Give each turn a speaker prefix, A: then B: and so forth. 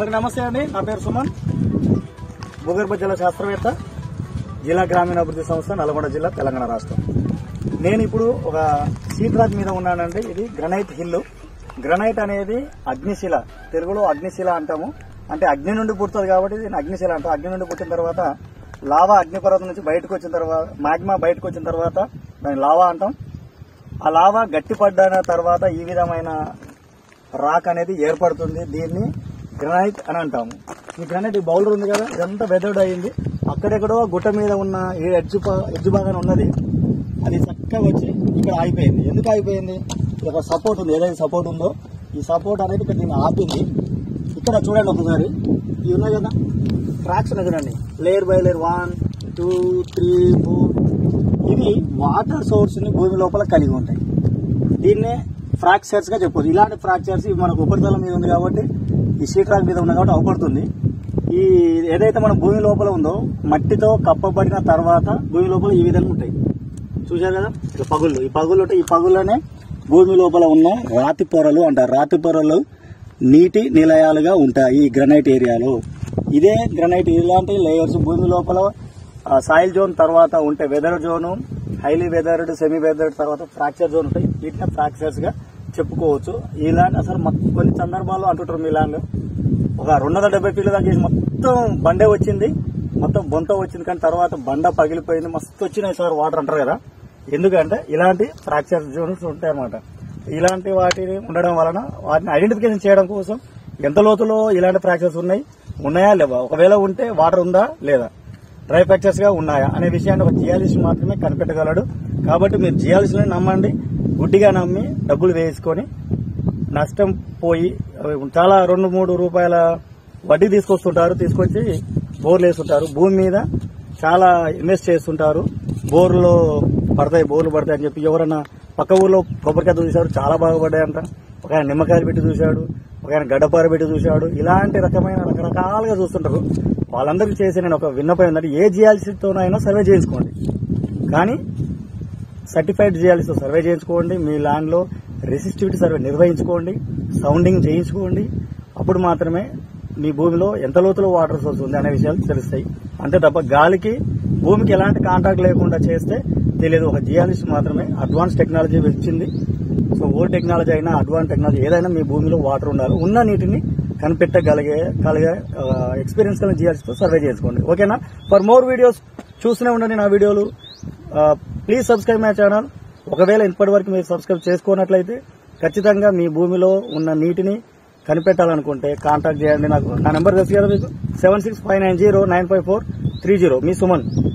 A: అందరికి నమస్తే అండి నా పేరు సుమన్ భూగర్భ జల శాస్త్రవేత్త జిల్లా గ్రామీణాభివృద్ధి సంస్థ నల్గొండ జిల్లా తెలంగాణ రాష్ట్రం నేను ఇప్పుడు ఒక సీట్రాక్ మీద ఉన్నానండి ఇది గ్రనైట్ హిల్ గ్రనైట్ అనేది అగ్నిశిల తెలుగులో అగ్నిశిల అంటాము అంటే అగ్ని నుండి పుడుతుంది కాబట్టి దీన్ని అగ్నిశిల అంటాం అగ్ని నుండి పుట్టిన తర్వాత లావా అగ్నిపర్వతం నుంచి బయటకు వచ్చిన తర్వాత మాగ్మా బయటకు వచ్చిన తర్వాత దాన్ని లావా అంటాం ఆ లావా గట్టిపడ్డ తర్వాత ఈ విధమైన రాక్ అనేది ఏర్పడుతుంది దీన్ని గ్రానైట్ అని అంటాము ఈ గ్రానైట్ ఈ బౌలర్ ఉంది కదా ఇదంతా వెదర్డ్ అయింది అక్కడెక్కడో గుట్ట మీద ఉన్న ఈ ఎడ్జ్ పా- ఎడ్జ్ భాగాన ఉన్నది అది చక్కగా వచ్చి ఇక్కడ ఆగిపోయింది ఎందుకు ఆగిపోయింది ఇక్కడ ఒక సపోర్ట్ ఉంది ఏదైతే సపోర్ట్ ఉందో ఈ సపోర్ట్ అనేది ఇక్కడ దీన్ని ఆపింది ఇక్కడ చూడండి ఒకసారి ఇవి ఉన్నాయి కదా ట్రాక్స్ ఉన్నాయి చూడండి layer by layer one two three four ఇవి వాటర్ సోర్స్ ని భూమి లోపల కలిగి ఉంటాయి దీన్నే ఫ్రాక్చర్స్ గా చెప్పొచ్చు ఇలాంటి ఫ్రాక్చర్స్ ఇవి మనకు ఉపరితలం మీద ఉంది కాబట్టి ఈ షీట్రాక్ మీద ఉంది కాబట్టి అవపడుతుంది ఈ ఏదైతే మన భూమి లోపల ఉందో మట్టితో కప్పబడిన తర్వాత భూమి లోపల ఈ విధంగా ఉంటాయి చూశారు కదా ఇక పగుళ్ళు ఈ పగుళ్ళు ఉంటాయి ఈ పగుళ్ళనే భూమి లోపల ఉన్న రాతి పొరలు అంటారు రాతి పొరలు నీటి నిలయాలుగా ఉంటాయి ఈ గ్రనైట్ ఏరియాలో ఇదే గ్రనైట్ ఇలాంటి లేయర్స్ భూమి లోపల సాయిల్ జోన్ తర్వాత ఉంటే weather zone highly weathered semi weathered తర్వాత ఫ్రాక్చర్ జోన్ ఉంటాయి వీటిని ఫ్రాక్చర్స్ గా చెప్పుకోవచ్చు ఈ ల్యాండ్ అసలు మొత్తం కొన్ని సందర్భాల్లో అంటుంటారు మీ ల్యాండ్ ఒక రెండు వందల డెబ్బై ఫీట్ల దాకా చేసి మొత్తం బండే వచ్చింది మొత్తం బొంత వచ్చింది కానీ తర్వాత బండ పగిలిపోయింది మస్తు వచ్చినాయి సార్ వాటర్ అంటారు కదా ఎందుకంటే ఇలాంటి ఫ్రాక్చర్ జోన్స్ ఉంటాయి అన్నమాట ఇలాంటి వాటిని ఉండడం వలన వాటిని ఐడెంటిఫికేషన్ చేయడం కోసం ఎంత లోతులో ఇలాంటి ఫ్రాక్చర్స్ ఉన్నాయి ఉన్నాయా లేవా ఒకవేళ ఉంటే వాటర్ ఉందా లేదా డ్రై ఫ్రాక్చర్స్ గా ఉన్నాయా అనే విషయాన్ని ఒక జియాలజిస్ట్ మాత్రమే కనిపెట్టగలడు కాబట్టి మీరు జియాలజిస్ట్ని నమ్మండి గుడ్డిగా నమ్మి డబ్బులు వేసుకొని నష్టం పోయి చాలా రెండు మూడు రూపాయల వడ్డీ తీసుకొస్తుంటారు తీసుకొచ్చి బోర్లు వేస్తుంటారు భూమి మీద చాలా ఇన్వెస్ట్ చేస్తుంటారు బోర్లో పడతాయి బోర్లు పడతాయి అని చెప్పి ఎవరైనా పక్క ఊర్లో కొబ్బరికాయ చూశారు చాలా బాగా పడ్డాయంట ఒక ఆయన నిమ్మకాయలు పెట్టి చూశాడు ఒక ఆయన గడ్డపార పెట్టి చూశాడు ఇలాంటి రకమైన రకరకాలుగా చూస్తుంటారు వాళ్ళందరికీ చేసే నేను ఒక విన్నపం ఏంటంటే ఏ జియాలజీతోనైనా సర్వే చేసుకోండి కానీ సర్టిఫైడ్ జియాలజీతో సర్వే చేయించుకోండి మీ ల్యాండ్ లో రెసిస్టివిటీ సర్వే నిర్వహించుకోండి సౌండింగ్ చేయించుకోండి అప్పుడు మాత్రమే మీ భూమిలో ఎంత లోతులో వాటర్ సోర్స్ ఉంది అనే విషయాలు తెలుస్తాయి అంతే తప్ప గాలికి భూమికి ఎలాంటి కాంటాక్ట్ లేకుండా చేస్తే తెలియదు ఒక జియాలజిస్ట్ మాత్రమే అడ్వాన్స్ టెక్నాలజీ వచ్చింది సో ఓల్డ్ టెక్నాలజీ అయినా అడ్వాన్స్ టెక్నాలజీ ఏదైనా మీ భూమిలో వాటర్ ఉండాలి ఉన్న నీటిని కనిపెట్టగలిగే కలిగే ఎక్స్పీరియన్స్ కలిగిన జియాలజిస్ట్తో సర్వే చేసుకోండి ఓకేనా ఫర్ మోర్ వీడియోస్ చూస్తూనే ఉండండి నా వీడియోలు ప్లీజ్ సబ్స్క్రైబ్ మై ఛానల్ ఒకవేళ ఇప్పటి వరకు మీరు సబ్స్క్రైబ్ చేసుకోనట్లయితే ఖచ్చితంగా మీ భూమిలో ఉన్న నీటిని కనిపెట్టాలనుకుంటే కాంటాక్ట్ చేయండి నాకు నా నెంబర్ తెలుసు కదా మీకు seven six five nine zero nine five four three zero మీ సుమన్